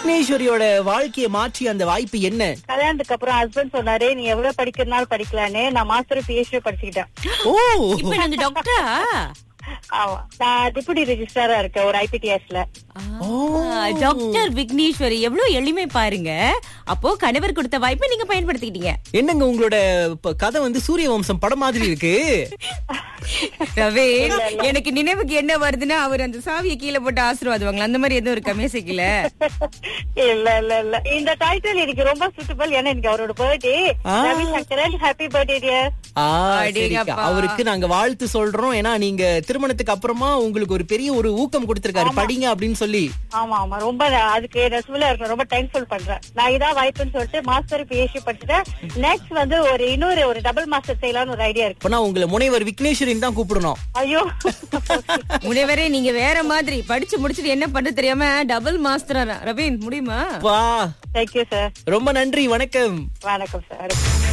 விக்னேஸ்வரியோட வாழ்க்கையை மாற்றி அந்த வாய்ப்பு என்ன கல்யாணத்துக்கு அப்புறம் ஹஸ்பண்ட் சொன்னாரு நீ எவ்வளவு படிக்கிறதுனாலும் படிக்கலான்னு நான் மாஸ்டர் பிஹெச்டி படிச்சுக்கிட்டேன் ஓ இப்ப நீங்க டாக்டரா ஆமா நான் டிப்யூட்டி ரெஜிஸ்ட்ராரா இருக்கேன் ஒரு ஐபிடிஎஸ்ல டாக்டர் விக்னேஸ்வரி எவ்வளவு எளிமை பாருங்க அப்போ கணவர் கொடுத்த வாய்ப்பை நீங்க பயன்படுத்திக்கிட்டீங்க என்னங்க உங்களோட இப்ப கதை வந்து சூரிய வம்சம் படம் மாதிரி இருக்கு ரவே எனக்கு நினைவுக்கு என்ன வருதுன்னா அவர் அந்த சாவியை கீழே போட்டு ஆசீர்வாதவாங்களா அந்த மாதிரி எதுவும் இருக்கா மேசைக்குல இல்ல இல்ல இல்ல இந்த டைட்டில் எனக்கு ரொம்ப சூட்டபிள் ஏன்னா எனக்கு அவரோட பர்த்டே ஆ. Ravi Sankaran happy birthday dear ஆ, அடேங்கப்பா. சரிக்கா. அவருக்கு நாங்க வாழ்த்து சொல்றோம் ஏன்னா நீங்க திருமணத்துக்கு அப்புறமா உங்களுக்கு ஒரு பெரிய ஒரு ஊக்கம் கொடுத்திருக்காரு படிங்க அப்படின்னு சொல்லி ஆமா ஆமா ரொம்ப நான் அதுக்கு ரெஸ்பெக்டா இருக்கணும் ரொம்ப தேங்க்ஃபுல் பண்றேன் நான் இதான் வாய்ப்புன்னு சொல்லிட்டு மாஸ்டர் பிஹெச்டி படிச்சுட்டேன் நெக்ஸ்ட் வந்து ஒரு இன்னொரு ஒரு டபுள் மாஸ்டர் செய்யலாம்னு ஒரு ஐடியா இருக்கு அப்பனா உங்களை முனைவர் விக்னேஸ்வரின் தான் கூப்பிடணும் ஐயோ முனைவரே நீங்க வேற மாதிரி படிச்சு முடிச்சிட்டு என்ன பண்ண தெரியாம டபுள் மாஸ்டரா ரவீன் முடியுமா வா தேங்க்யூ சார் ரொம்ப நன்றி வணக்கம் வணக்கம் சார்